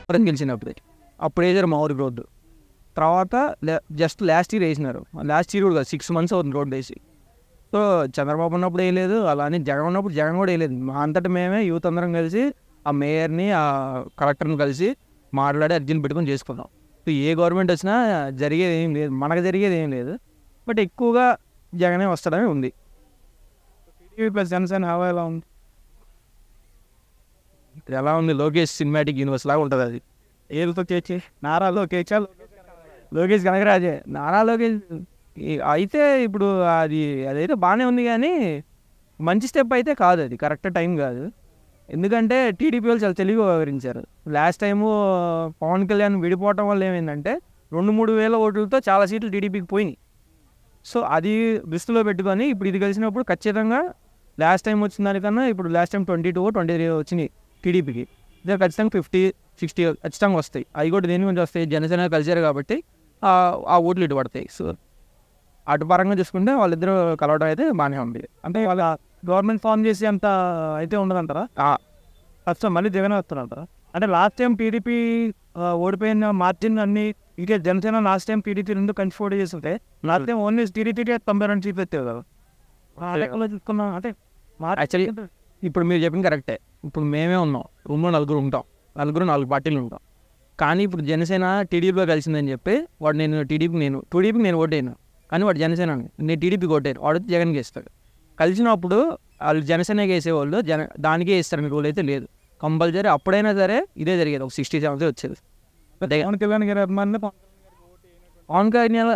ఎవరైనా గెలిచినప్పుడు అప్పుడు వేసారు మా ఊరికి రోడ్డు తర్వాత జస్ట్ లాస్ట్ ఇయర్ వేసినారు లాస్ట్ ఇయర్ కూడా సిక్స్ మంత్స్ అవుతుంది రోడ్డు వేసి సో చంద్రబాబు ఉన్నప్పుడు వేయలేదు అలానే జగన్ ఉన్నప్పుడు జగన్ కూడా వేయలేదు మా అంతటా మేమే యూత్ అందరం కలిసి ఆ మేయర్ని ఆ కలెక్టర్ని కలిసి మాట్లాడి అర్జీని పెట్టుకొని చేసుకున్నాం సో ఏ గవర్నమెంట్ వచ్చినా జరిగేది ఏం లేదు మనకు జరిగేది ఏం లేదు బట్ ఎక్కువగా జగనే వస్తాడని ఉంది టీడీపీ ప్లస్ జనసేన హవా ఎలా ఉంది ఇది ఎలా ఉంది లోకేష్ సినిమాటిక్ యూనివర్స్ లాగా ఉంటుంది అది ఏళ్ళతో చేసి నారా లోకేష్ లోకేష్ కనకరాజే నారా లోకేష్ ఈ- అయితే ఇప్పుడు అది అదైతే బాగానే ఉంది కానీ మంచి స్టెప్ అయితే కాదు అది కరెక్ట్ టైం కాదు ఎందుకంటే టీడీపీ వాళ్ళు చాలా తెలివిగా వివరించారు లాస్ట్ టైము పవన్ కళ్యాణ్ విడిపోవటం వల్ల ఏమైందంటే రెండు మూడు వేల ఓట్లతో చాలా సీట్లు టీడీపీకి పోయినాయి సో అది దృష్టిలో పెట్టుకొని ఇప్పుడు ఇది కలిసినప్పుడు ఖచ్చితంగా లాస్ట్ టైం వచ్చిన దానికన్నా ఇప్పుడు last time twenty two twenty three వచ్చినాయి టీడీపీకి ఇదే ఖచ్చితంగా ఫిఫ్టీ సిక్స్టీ ఖచ్చితంగా వస్తాయి అవి కూడా దేని గురించి వస్తాయి జనసేన కలిసారు కాబట్టి ఆ- ఆ ఓట్లు ఇటు పడతాయి సో అటు పరంగా చూసుకుంటే వాళ్ళిద్దరూ కలవడం అయితే బాగానే ఉంది అంటే వాళ్ళ గవర్నమెంట్ ఫామ్ చేసి అంత అయితే ఉండదంటారా ఆ- ఫస్ట్ మళ్ళీ జగన్ వస్తారంటారా అంటే లాస్ట్ టైం టీడీపీ ఓడిపోయిన మార్జిన్ అన్ని ఇదే జనసేన లాస్ట్ టైం టీడీపీ రెండు కలిసి పోటీ చేస్తుంటే లాస్ట్ టైం ఓన్లీ టీడీపీ తొంభై రెండు సీట్లు ఎత్తారు కదా ఆ లెక్కలో చూసుకున్నా అంటే Actually, ఇప్పుడు మీరు చెప్పింది కరెక్టే ఇప్పుడు మేమే ఉన్నాం రూమ్లో నలుగురు ఉంటాం నలుగురు నాలుగు పార్టీలు ఉంటాం కానీ ఇప్పుడు జనసేన టీడీపీలో కలిసిందని చెప్పి వాడు నేను టీడీపీ నేను టీడీపీకి నేను ఓటేను కానీ వాడు జనసేన నేను టీడీపీకి ఓటేను వాడు వచ్చి జగన్కి వేస్తాడు కలిసినప్పుడు వాళ్ళు జనసేనకి వేసేవాళ్ళు జన దానికే వేస్తారు మీకు అయితే లేదు కంపల్సరీ అప్పుడైనా సరే ఇదే జరిగేది ఒక సిక్స్టీ సెవెన్స్ వచ్చేది పవన్ కళ్యాణ్ గారి అభిమానులు పవన్ కళ్యాణ్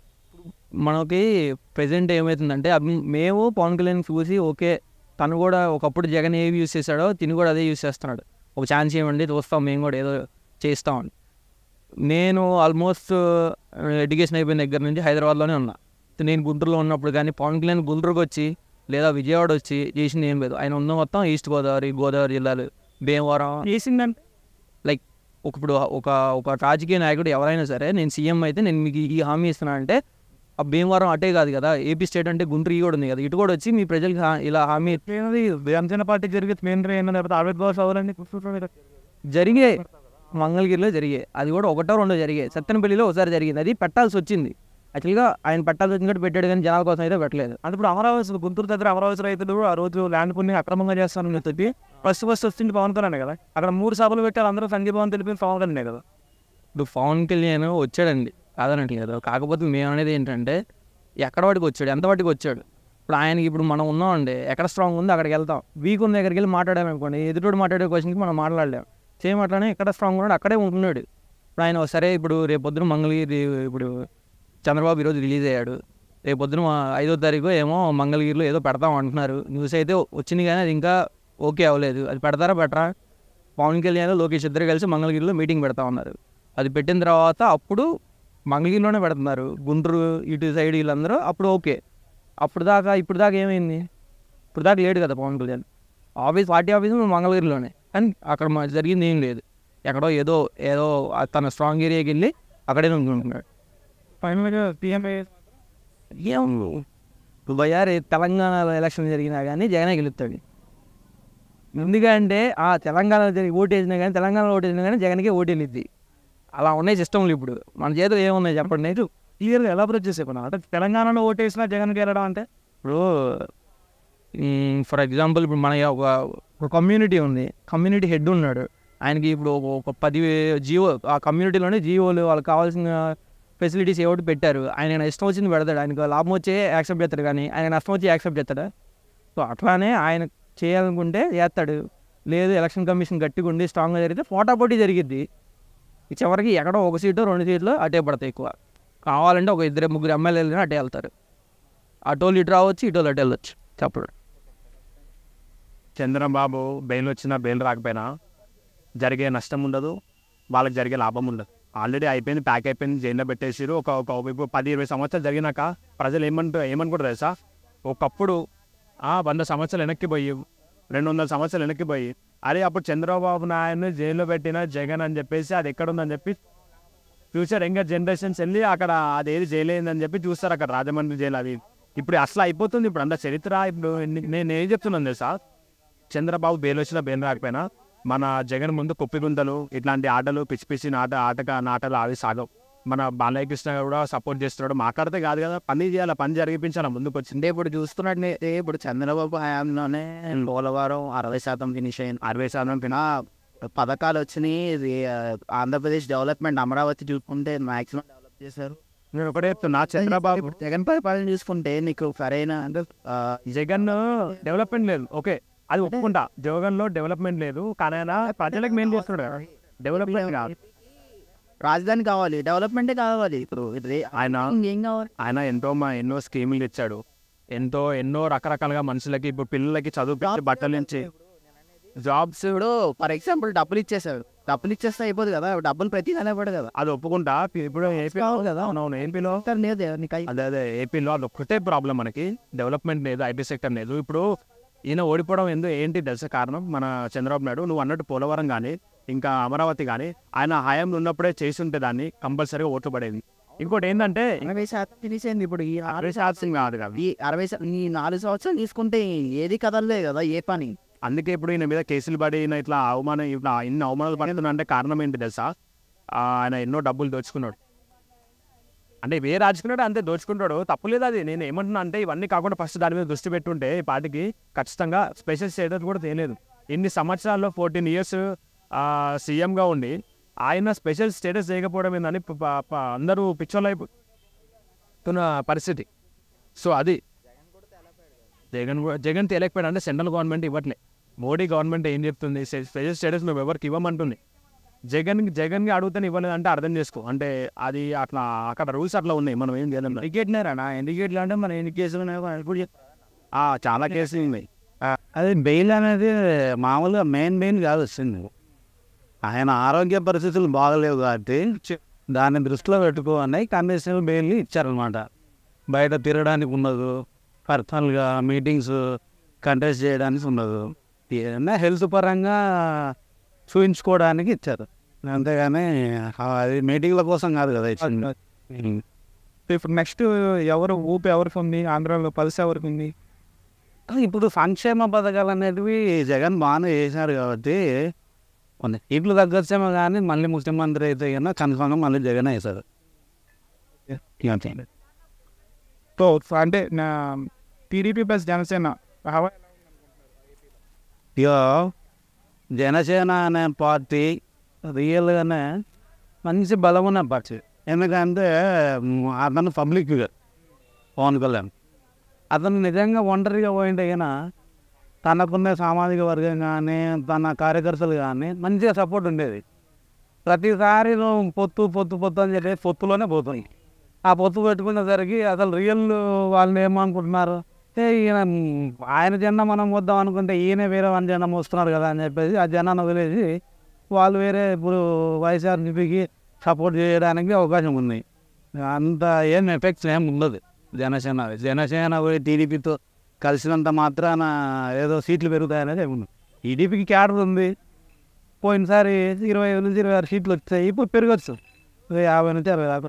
మనకి ప్రజెంట్ ఏమవుతుందంటే అభి- మేము పవన్ కళ్యాణ్ చూసి ఓకే తను కూడా ఒకప్పుడు జగన్ ఏవి యూస్ చేశాడో తిని కూడా అదే యూస్ చేస్తున్నాడు ఒక ఛాన్స్ ఇవ్వండి చూస్తాం మేము కూడా ఏదో చేస్తామని నేను ఆల్మోస్ట్ ఎడ్యుకేషన్ అయిపోయిన దగ్గర నుంచి హైదరాబాద్లోనే ఉన్నా నేను గుంటూరులో ఉన్నప్పుడు కానీ పవన్ కళ్యాణ్ గుంటూరుకు వచ్చి లేదా విజయవాడ వచ్చి చేసింది ఏం లేదు ఆయన ఉన్న మొత్తం ఈస్ట్ గోదావరి గోదావరి జిల్లాలు భీమవరం చేసిందంటే లైక్ ఒక ఇప్పుడు ఒక ఒక రాజకీయ నాయకుడు ఎవరైనా సరే నేను సీఎం అయితే నేను మీకు ఈ హామీ ఇస్తున్నా అంటే ఆ భీమవరం అటే కాదు కదా ఏపీ స్టేట్ అంటే గుంటూరు ఈ కూడా ఉంది కదా ఇటు కూడా వచ్చి మీ ప్రజలకు హా- ఇలా హామీ ఏంది జనసేన పార్టీ జరిగే మెయిన్ ఏంటో లేకపోతే ఆవిర్భావ సభలని కూర్చుంటారు జరిగే మంగళగిరిలో జరిగాయి అది కూడా ఒకటో రెండో జరిగాయి సత్తెనపల్లిలో ఒకసారి జరిగింది అది పెట్టాల్సి వచ్చింది యాక్చువల్గా ఆయన పెట్టాల్సి వచ్చింది కూడా పెట్టాడు కానీ జనాల కోసం అయితే పెట్టలేదు అంటే ఇప్పుడు అమరావతి గుంటూరు దగ్గర అమరావతి రైతులు ఆ రోజు ల్యాండ్ కొన్ని అక్రమంగా చేస్తానని చెప్పి ఫస్ట్ ఫస్ట్ వస్తుంది పవన్ కళ్యాణ్ కదా అక్కడ మూడు సభలు పెట్టారు అందరూ సంఘీభావం తెలిపి పవన్ కళ్యాణ్ కదా ఇప్పుడు పవన్ కళ్యాణ్ వచ్చాడండి కాదనట్లేదు కాకపోతే మేము అనేది ఏంటంటే ఎక్కడ వాటికి వచ్చాడు ఎంత వాటికి వచ్చాడు ఇప్పుడు ఆయనకి ఇప్పుడు మనం ఉన్నామండి ఎక్కడ స్ట్రాంగ్ ఉందో అక్కడికి వెళ్తాం వీక్ ఉన్న దగ్గరికి వెళ్ళి మాట్లాడామనుకోండి ఎదుటోడు మాట్లాడే క్వశ్చన్కి మనం మాట్లాడలేం సేమ్ అట్లానే ఎక్కడ స్ట్రాంగ్ ఉన్నాడు అక్కడే ఉంటున్నాడు ఇప్పుడు ఆయన సరే ఇప్పుడు రేపు పొద్దున మంగళగిరి ఇప్పుడు చంద్రబాబు ఈరోజు రిలీజ్ అయ్యాడు రేపు పొద్దున ఐదో తారీఖు ఏమో మంగళగిరిలో ఏదో పెడతాం అంటున్నారు న్యూస్ అయితే వచ్చింది కానీ అది ఇంకా ఓకే అవ్వలేదు అది పెడతారా పెట్టరా పవన్ కళ్యాణ్ లోకేష్ ఇద్దరు కలిసి మంగళగిరిలో మీటింగ్ పెడతా ఉన్నారు అది పెట్టిన తర్వాత అప్పుడు మంగళగిరిలోనే పెడుతున్నారు గుంటూరు ఇటు సైడ్ వీళ్ళందరూ అప్పుడు ఓకే అప్పుడు దాకా ఇప్పుడు దాకా ఏమైంది ఇప్పుడు దాకా లేడు కదా Pawan Kalyan office party office మంగళగిరిలోనే కానీ అక్కడ మా- జరిగింది ఏం లేదు ఎక్కడో ఏదో ఏదో ఆ తన స్ట్రాంగ్ ఏరియాకి వెళ్ళి అక్కడే ఉంటున్నాడు ఫైనల్గా టీఎంఏ ఏం భయారే తెలంగాణలో ఎలక్షన్ జరిగినా కానీ జగనే గెలుస్తాడు ఎందుకంటే ఆ తెలంగాణలో జరిగి ఓటు వేసినా కానీ తెలంగాణలో ఓటు వేసినా కానీ జగన్కే ఓటు వెళ్ళిద్ది అలా ఉన్నాయి సిస్టమ్లు ఇప్పుడు మన చేతిలో ఏమున్నాయి చెప్పండి ఇప్పుడు క్లియర్గా ఎలా ప్రొజెక్ట్ చేసే అంటే తెలంగాణలో ఓటేసినా జగన్ గెలడం అంటే ఇప్పుడు ఫర్ ఎగ్జాంపుల్ ఇప్పుడు మన ఒక ఒక కమ్యూనిటీ ఉంది కమ్యూనిటీ హెడ్ ఉన్నాడు ఆయనకి ఇప్పుడు ఒక- ఒక పది జియో ఆ కమ్యూనిటీలోనే జియోలు వాళ్ళకి కావాల్సిన ఫెసిలిటీస్ ఏవోటి పెట్టారు ఆయన ఇష్టం వచ్చింది పెడతాడు ఆయనకు లాభం వచ్చే యాక్సెప్ట్ చేస్తాడు కానీ ఆయన నష్టం వచ్చి యాక్సెప్ట్ చేస్తాడా సో అట్లానే ఆయన చేయాలనుకుంటే చేస్తాడు లేదు ఎలక్షన్ కమిషన్ గట్టిగా ఉండి స్ట్రాంగ్గా జరిగితే పోటాపోటీ జరిగిద్ది ఈ చివరికి ఎక్కడో ఒక సీటు రెండు సీట్లు అటే పడతాయి ఎక్కువ కావాలంటే ఒక ఇద్దరు ముగ్గురు ఎమ్మెల్యేలు అటే వెళ్తారు అటోళ్ళు ఇటు రావచ్చు ఇటోళ్ళు అటు వెళ్ళొచ్చు చెప్పడు చంద్రబాబు బెయిల్ వచ్చినా బెయిల్ రాకపోయినా జరిగే నష్టం ఉండదు వాళ్ళకి జరిగే లాభం ఉండదు ఆల్రెడీ అయిపోయింది ప్యాక్ అయిపోయింది జైల్లో పెట్టేసారు ఒక ఒక ఇప్పుడు పది ఇరవై సంవత్సరాలు జరిగినాక ప్రజలు ఏమంటారు ఏమనుకుంటారు తెలుసా ఒకప్పుడు ఆ వంద సంవత్సరాలు వెనక్కి పోయి రెండు వందల సంవత్సరాలు వెనక్కి పోయి అరే అప్పుడు చంద్రబాబు నాయుడుని జైల్లో పెట్టిన జగన్ అని చెప్పేసి అది ఎక్కడ ఉందని చెప్పి ఫ్యూచర్ యంగర్ జనరేషన్స్ వెళ్ళి అక్కడ అది ఏది జైలు అయిందని చెప్పి చూస్తారు అక్కడ రాజమండ్రి జైలు అది ఇప్పుడు అసలు అయిపోతుంది ఇప్పుడు అంత చరిత్ర ఇప్పుడు నే- నేను ఏం చెప్తున్నాను తెలుసా చంద్రబాబు బెయిల్ వచ్చినా బెయిల్ రాకపోయినా మన జగన్ ముందు కుప్పిగుంతలు ఇట్లాంటి ఆటలు పిచ్చి పిచ్చి నాట ఆటక నాటలు అవి సాగవు మన బాలయ్య కృష్ణ కూడా సపోర్ట్ చేస్తున్నాడు మాట్లాడితే కాదు కదా పని చేయాలి పని జరిగిపించాలి ముందుకు వచ్చి అంటే ఇప్పుడు చూస్తున్నట్లయితే ఇప్పుడు చంద్రబాబు హయాంలోనే పోలవరం అరవై శాతం ఫినిష్ అయింది అరవై శాతం ఆ, పథకాలు వచ్చినాయి ఇది, ఆ, ఆంధ్రప్రదేశ్ డెవలప్మెంట్ అమరావతి చూసుకుంటే మాక్సిమం డెవలప్ చేశారు నేను ఒకటే చెప్తున్నా చంద్రబాబు ఇప్పుడు జగన్ పరిపాలన చూసుకుంటే నీకు సరైన అంటే ఆ, జగన్ డెవలప్మెంట్ లేదు ఓకే అది ఒప్పుకుంటా జగన్ లో డెవలప్మెంట్ లేదు కానీ ఆయన ప్రజలకు మేలు చేస్తున్నాడు డెవలప్మెంట్ కాదు రాజధాని కావాలి డెవలప్మెంటే కావాలి ఇప్పుడు ఇది ఆయన ఏం కావాలి ఆయన ఎంతో మా ఎన్నో స్కీములు ఇచ్చాడు ఎంతో ఎన్నో రకరకాలుగా మనుషులకి ఇప్పుడు పిల్లలకి చదువు బట్టల నుంచి జాబ్స్ ఇప్పుడు ఫర్ ఎగ్జాంపుల్ డబ్బులు ఇచ్చేసాడు డబ్బులు ఇచ్చేస్తే అయిపోదు కదా డబ్బులు ప్రతి నెల పడు కదా అది ఒప్పుకుంటా ఇప్పుడు ఏపీ కావాలి కదా. అవునవును ఏపీలో సార్ లేదు నీకు అయి- అదే అదే ఏపీలో అది ఒక్కటే ప్రాబ్లం మనకి డెవలప్మెంట్ లేదు ఐటీ సెక్టర్ లేదు ఇప్పుడు ఈయన ఓడిపోవడం ఎందుకు ఏంటి తెలుసా కారణం మన చంద్రబాబు నాయుడు నువ్వు అన్నట్టు పోలవరం కానీ ఇంకా అమరావతి కానీ ఆయన హయాంలో ఉన్నప్పుడే చేసి ఉంటే దాన్ని కంపల్సరీగా ఓట్లు పడేది ఇంకోటి ఏంటంటే అరవై శాతం ఫినిష్ అయింది ఇప్పుడు ఈ అరవై శాతం కాదు కదా ఈ అరవై శా- ఈ నాలుగు సంవత్సరాలు తీసుకుంటే ఏది కదలలేదు కదా ఏ పని అందుకే ఇప్పుడు ఈయన మీద కేసులు పడి ఈయన ఇట్లా అవమానం ఇట్లా ఇన్ని అవమానాలు పడుతున్నా అంటే కారణం ఏంటి తెలుసా ఆ, ఆయన ఎన్నో డబ్బులు దోచుకున్నాడు అంటే ఏ రాజుకున్నాడు అంతే దోచుకుంటాడు తప్పులేదు అది నేను ఏమంటున్నా అంటే ఇవన్నీ కాకుండా ఫస్ట్ దాని మీద దృష్టి పెట్టుంటే ఈ పార్టీకి ఖచ్చితంగా స్పెషల్ స్టేటస్ కూడా తెలియదు ఇన్ని సంవత్సరాల్లో ఫోర్టీన్ ఇయర్స్ సీఎంగా ఉండి ఆయన స్పెషల్ స్టేటస్ చేయకపోవడం ఏందని ప- ప- ప- అందరూ పిచ్చోళ్ళు అయిపోతున్న పరిస్థితి సో అది జగన్ కూడా జగన్ తెలియకపోయాడు అంటే సెంట్రల్ గవర్నమెంట్ ఇవ్వట్లే మోడీ గవర్నమెంట్ ఏం చెప్తుంది స్పె- స్పెషల్ స్టేటస్ మేము ఎవరికి ఇవ్వమంటుంది జగన్ జగన్కి అడుగుతానే ఇవ్వలేదు అంటే అర్థం చేసుకో అంటే అది అట్లా అక్కడ రూల్స్ అట్లా ఉన్నాయి మనం ఏం చేయలేం ఇండికేట్నారా ఇండికేట్లు అంటే మన ఎన్ని కేసులు ఉన్నాయో ఇప్పుడు చెప్ ఆ, చాలా కేసులు ఉన్నాయి అది బెయిల్ అనేది మామూలుగా మెయిన్ మెయిన్ కాదు వచ్చింది ఆయన ఆరోగ్య పరిస్థితులు బాగలేవు కాబట్టి దాన్ని దృష్టిలో పెట్టుకోని కండిషనల్ బెయిల్ ఇచ్చారనమాట బయట తిరగడానికి ఉండదు పర్సనల్గా మీటింగ్స్ కంటెస్ట్ చేయడానికి ఉండదు ఏదైనా హెల్త్ పరంగా చూపించుకోవడానికి ఇచ్చారు అంతేగాని ఆ, అది మీటింగ్ల కోసం కాదు కదా ఇచ్చింది ఉం. ఇప్పుడు నెక్స్ట్ ఎవరు ఊపి ఎవరికి ఉంది ఆంధ్రాలో పల్స్ ఎవరికి ఉంది ఇప్పుడు సంక్షేమ పథకాలు అనేటివి జగన్ బాగానే చేశారు కాబట్టి కొన్ని ఇట్లు తగ్గొచ్చేమో కానీ మళ్ళీ ముఖ్యమంత్రి అయితే కన్నా కన్ఫామ్గా మళ్ళీ జగన్ వేశారు సో అంటే నా టీడీపీ ప్లస్ జనసేన హవా ఇక జనసేన అనే పార్టీ రియల్గానే మంచి బలం ఉన్న పార్టీ ఎందుకంటే మ్, అతను పబ్లిక్ ఫిగర్ పవన్ కళ్యాణ్ అతను నిజంగా ఒంటరిగా పోయింటే కన్నా తనకున్న సామాజిక వర్గం కానీ తన కార్యకర్తలు కానీ మంచిగా సపోర్ట్ ఉండేది ప్రతిసారి నువ్వు పొత్తు పొత్తు పొత్తు అని చెప్పి పొత్తులోనే పోతుంది ఆ పొత్తు పెట్టుకునేసరికి అసలు రియల్ వాళ్ళు ఏమనుకుంటున్నారు ఏ ఈయన మ్, ఆయన జెండా మనం వద్దాం అనుకుంటే ఈయన వేరే వాళ్ళ జెండా మోస్తున్నారు కదా అని చెప్పేసి ఆ జెండాను వదిలేసి వాళ్ళు వేరే ఇప్పుడు వైఎస్ఆర్సీపీకి సపోర్ట్ చేయడానికి అవకాశం ఉంది అంత ఏం ఎఫెక్ట్స్ ఏం ఉండదు జనసేన జనసేన పోయి టీడీపీతో కలిసినంత మాత్రాన ఏదో సీట్లు పెరుగుతాయనేది ఏమి ఉండదు టీడీపీకి క్యాడర్ ఉంది పోయినసారి ఇరవై ఐదు నుంచి ఇరవై ఆరు సీట్లు వచ్చాయి ఇప్పుడు పెరగచ్చు ఓ యాభై నుంచి అరవై దాకా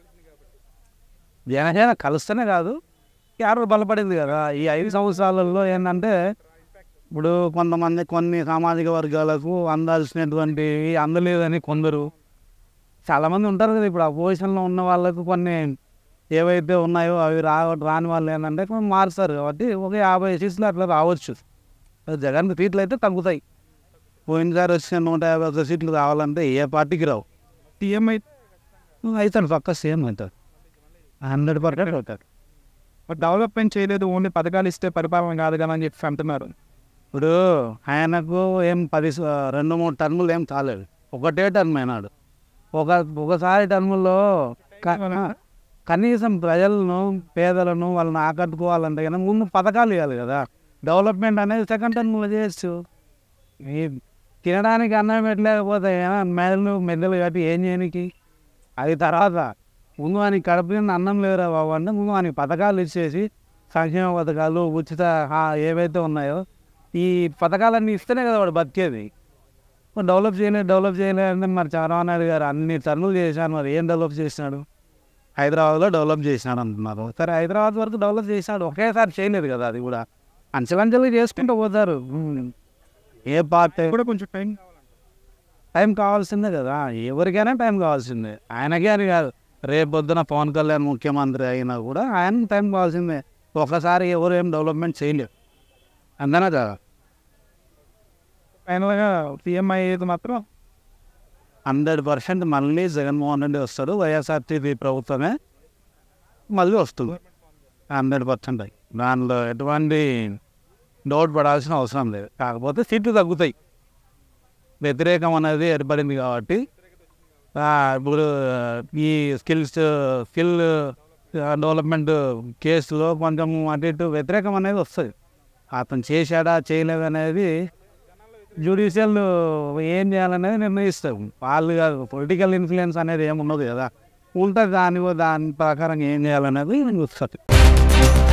జనసేన కలుస్తూనే కాదు క్యాడర్ బలపడింది కదా ఈ ఐదు సంవత్సరాలలో ఏంటంటే ఇప్పుడు కొంతమంది కొన్ని సామాజిక వర్గాలకు అందాల్సినటువంటివి అందలేదని కొందరు చాలామంది ఉంటారు కదా ఇప్పుడు ఆ పొజిషన్లో ఉన్న వాళ్ళకు కొన్ని ఏవైతే ఉన్నాయో అవి రా రాని వాళ్ళు ఏంటంటే కొన్ని మారుస్తారు కాబట్టి ఒక యాభై సీట్లు అట్లా రావచ్చు జగన్ సీట్లు అయితే తగ్గుతాయి పోయినసారి వచ్చిన నూట యాభై ఒక్క సీట్లు రావాలంటే ఏ పార్టీకి రావు టీఎంఐ అవుతాడు పక్క సేమ్ అవుతాడు హండ్రెడ్ పర్సెంట్ అవుతాడు డెవలప్మెంట్ చేయలేదు ఓన్లీ పథకాలు ఇస్తే పరిపాలన కాదు కదా అని చెప్పి అంటున్నారు ఇప్పుడు ఆయనకు ఏం పది స- రెండు మూడు టర్ములు ఏం కాలేదు ఒకటే టర్మ్ అయినాడు ఒక ఒకసారి టర్ములో క- ఆ, కనీసం ప్రజలను పేదలను వాళ్ళని ఆకట్టుకోవాలంటే కనుక ముందు పథకాలు ఇవ్వాలి కదా డెవలప్మెంట్ అనేది సెకండ్ టర్మ్లో చేయొచ్చు ఈ తినడానికి అన్నం పెట్టలేకపోతే ఏమన్నా మెదలు మెదలు కట్టి ఏం చేయనికి అది తర్వాత ముందు వానికి కడుపు నిండా అన్నం లేదురా బాబు అంటే ముందు వానికి పథకాలు ఇచ్చేసి సంక్షేమ పథకాలు ఉచిత ఆ, ఏవైతే ఉన్నాయో ఈ పథకాలన్నీ ఇస్తేనే కదా వాడు బతికేది మరి డెవలప్ చేయలేదు డెవలప్ చేయలేదు అంటే మరి చంద్రబాబు నాయుడు గారు అన్ని టర్నులు చేశాను మరి ఏం డెవలప్ చేసినాడు హైదరాబాద్లో డెవలప్ చేసినాడు అంటున్నారు సరే హైదరాబాద్ వరకు డెవలప్ చేసినాడు ఒకేసారి చేయలేదు కదా అది కూడా అంచెలంచెలుగా చేసుకుంటూ పోతారు ఉమ్. ఏ పార్టీ కూడా కొంచెం టైం టైం కావాల్సిందే కదా ఎవరికైనా టైం కావాల్సిందే ఆయనకే అని కాదు రేపు పొద్దున పవన్ కళ్యాణ్ ముఖ్యమంత్రి అయినా కూడా ఆయన టైం కావాల్సిందే ఒకసారి ఎవరు ఏం డెవలప్మెంట్ చేయలేరు అంతేనా కదా ఫైనల్గా సీఎం అయ్యేది మాత్రం హండ్రెడ్ పర్సెంట్ మళ్ళీ జగన్మోహన్ రెడ్డి వస్తాడు వైఎస్ఆర్టీపీ ప్రభుత్వమే మళ్ళీ వస్తుంది హండ్రెడ్ పర్సెంట్ దానిలో ఎటువంటి డౌట్ పడాల్సిన అవసరం లేదు కాకపోతే సీట్లు తగ్గుతాయి వ్యతిరేకం అనేది ఏర్పడింది కాబట్టి ఆ, ఇప్పుడు ఈ స్కిల్స్ స్కిల్ డెవలప్మెంట్ కేసులో కొంచెం అటు ఇటు వ్యతిరేకం అనేది వస్తుంది అతను చేశాడా చేయలేదు అనేది జ్యుడిషియల్ ఏం చేయాలనేది నిర్ణయిస్తారు వాళ్ళు కాదు పొలిటికల్ ఇన్ఫ్లుయెన్స్ అనేది ఏమున్నది కదా ఉంటుంది దాని దాని ప్రకారం ఏం చేయాలనేది చూస్తారు